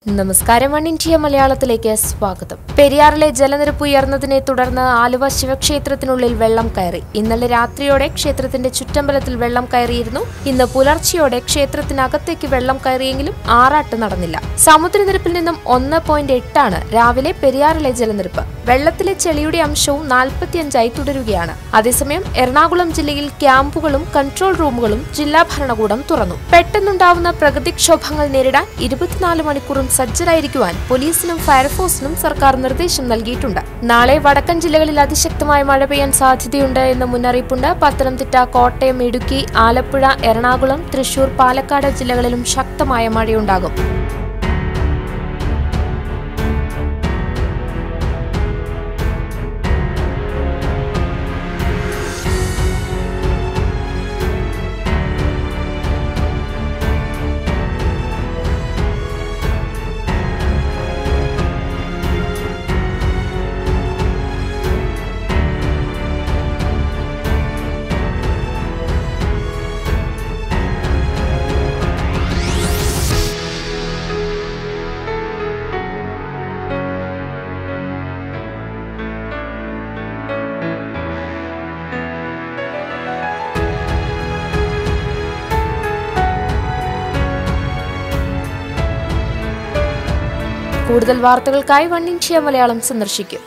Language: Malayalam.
നമസ്കാരം വൺ ഇന്ത്യ മലയാളത്തിലേക്ക് സ്വാഗതം പെരിയാറിലെ ജലനിരപ്പ് ഉയർന്നതിനെ തുടർന്ന് ആലുവ ശിവക്ഷേത്രത്തിനുള്ളിൽ വെള്ളം കയറി ഇന്നലെ രാത്രിയോടെ ക്ഷേത്രത്തിന്റെ ചുറ്റമ്പലത്തിൽ വെള്ളം കയറിയിരുന്നു ഇന്ന് പുലർച്ചെയോടെ ക്ഷേത്രത്തിനകത്തേക്ക് വെള്ളം കയറിയെങ്കിലും ആറാട്ട് നടന്നില്ല സമുദ്രനിരപ്പിൽ നിന്നും ഒന്ന് പോയിന്റ് എട്ടാണ് രാവിലെ പെരിയാറിലെ ജലനിരപ്പ് വെള്ളത്തിലെ ചെളിയുടെ അംശവും നാൽപ്പത്തിയഞ്ചായി തുടരുകയാണ് അതേസമയം എറണാകുളം ജില്ലയിൽ ക്യാമ്പുകളും കൺട്രോൾ റൂമുകളും ജില്ലാ ഭരണകൂടം തുറന്നു പെട്ടെന്നുണ്ടാവുന്ന പ്രകൃതിക്ഷോഭങ്ങൾ നേരിടാൻ ഇരുപത്തിനാല് മണിക്കൂറും സജ്ജരായിരിക്കുവാൻ പോലീസിനും ഫയർഫോഴ്സിനും സർക്കാർ നിർദ്ദേശം നൽകിയിട്ടുണ്ട് നാളെ വടക്കൻ ജില്ലകളിൽ അതിശക്തമായ മഴ പെയ്യാൻ സാധ്യതയുണ്ട് എന്ന് മുന്നറിയിപ്പുണ്ട് പത്തനംതിട്ട കോട്ടയം ഇടുക്കി ആലപ്പുഴ എറണാകുളം തൃശൂർ പാലക്കാട് ജില്ലകളിലും ശക്തമായ മഴയുണ്ടാകും കൂടുതൽ വാർത്തകൾക്കായി വൺ ഇന്ത്യ മലയാളം സന്ദർശിക്കും